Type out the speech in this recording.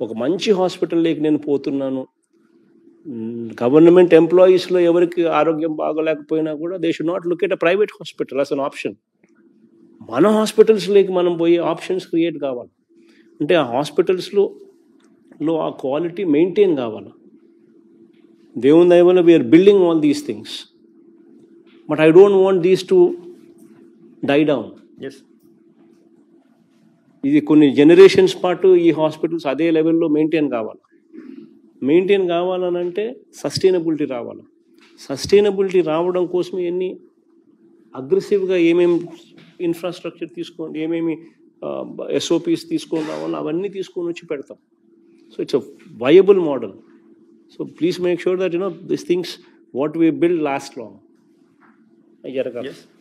ఒక మంచి హాస్పిటల్లోకి నేను పోతున్నాను గవర్నమెంట్ ఎంప్లాయీస్లో ఎవరికి ఆరోగ్యం బాగోలేకపోయినా కూడా they should not look at a private hospital as an option మన హాస్పిటల్స్లోకి మనం పోయి ఆప్షన్స్ క్రియేట్ కావాలి అంటే ఆ హాస్పిటల్స్లో లో ఆ క్వాలిటీ మెయింటైన్ కావాలి దేవుని దయ వల్ల we are building all these things but I don't want these to die down yes ఇది కొన్ని జనరేషన్స్ పాటు ఈ హాస్పిటల్స్ అదే లెవెల్లో మెయింటైన్ కావాలి మెయింటైన్ కావాలనంటే సస్టైనబిలిటీ రావాలి సస్టైనబిలిటీ రావడం కోసం ఎన్ని అగ్రెసివ్గా ఏమేమి ఇన్ఫ్రాస్ట్రక్చర్ తీసుకొని ఏమేమి ఎస్ఓపీస్ తీసుకొని రావాలో అవన్నీ తీసుకొని వచ్చి పెడతాం so it's a viable model so please make sure that you know this things what we build last long జరగాలి ఎస్